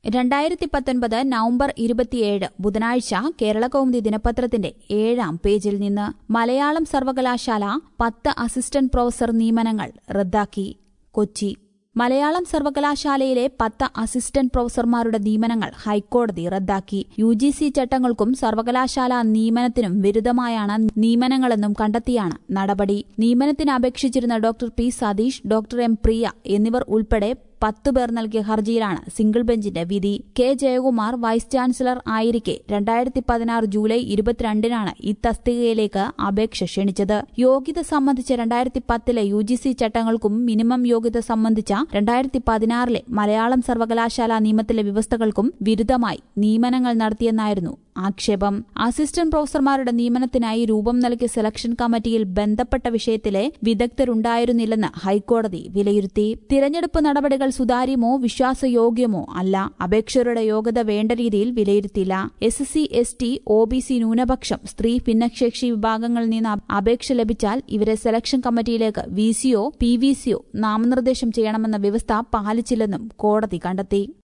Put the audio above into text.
രണ്ടായിരത്തി പത്തൊൻപത് നവംബർ ഇരുപത്തിയേഴ് ബുധനാഴ്ച കേരളകൗമുദി ദിനപത്രത്തിന്റെ ഏഴാം പേജിൽ നിന്ന് മലയാളം സർവകലാശാല പത്ത് അസിസ്റ്റന്റ് പ്രൊഫസർ നിയമനങ്ങൾ റദ്ദാക്കി കൊച്ചി മലയാളം സർവകലാശാലയിലെ പത്ത് അസിസ്റ്റന്റ് പ്രൊഫസർമാരുടെ നിയമനങ്ങൾ ഹൈക്കോടതി റദ്ദാക്കി യു ജി സി ചട്ടങ്ങൾക്കും സർവകലാശാല നിയമനത്തിനും വിരുദ്ധമായാണ് നിയമനങ്ങളെന്നും കണ്ടെത്തിയാണ് നടപടി നിയമനത്തിന് അപേക്ഷിച്ചിരുന്ന doctor P Satheesh doctor M Priya എന്നിവർ ഉൾപ്പെടെ പത്ത് പേർ നൽകിയ ഹർജിയിലാണ് സിംഗിൾ ബെഞ്ചിന്റെ വിധി കെ ജയകുമാർ വൈസ് ചാൻസലർ ആയിരിക്കെ രണ്ടായിരത്തി പതിനാറ് ജൂലൈ ഇരുപത്തിരണ്ടിനാണ് ഈ തസ്തികയിലേക്ക് അപേക്ഷ ക്ഷണിച്ചത് യോഗ്യത സംബന്ധിച്ച രണ്ടായിരത്തി പത്തിലെ യു ജി സി ചട്ടങ്ങൾക്കും മിനിമം യോഗ്യത സംബന്ധിച്ച രണ്ടായിരത്തി പതിനാറിലെ മലയാളം സർവകലാശാല നിയമത്തിലെ വ്യവസ്ഥകൾക്കും വിരുദ്ധമായി നിയമനങ്ങൾ നടത്തിയെന്നായിരുന്നു ആക്ഷേപം അസിസ്റ്റന്റ് പ്രൊഫസർമാരുടെ നിയമനത്തിനായി രൂപം നൽകിയ സെലക്ഷൻ കമ്മിറ്റിയിൽ ബന്ധപ്പെട്ട വിഷയത്തിലെ വിദഗ്ധരുണ്ടായിരുന്നില്ലെന്ന് ഹൈക്കോടതി വിലയിരുത്തി തിരഞ്ഞെടുപ്പ് നടപടികൾ സുതാര്യമോ വിശ്വാസയോഗ്യമോ അല്ല അപേക്ഷകരുടെ യോഗ്യത വേണ്ട രീതിയിൽ വിലയിരുത്തില്ല S C S T O B C ന്യൂനപക്ഷം സ്ത്രീ ഭിന്നശേഷി വിഭാഗങ്ങളിൽ നിന്ന് അപേക്ഷ ലഭിച്ചാൽ ഇവരെ സെലക്ഷൻ കമ്മിറ്റിയിലേക്ക് വി സിയോ പി വി സിയോ നാമനിർദ്ദേശം ചെയ്യണമെന്ന വ്യവസ്ഥ പാലിച്ചില്ലെന്നും കോടതി കണ്ടെത്തി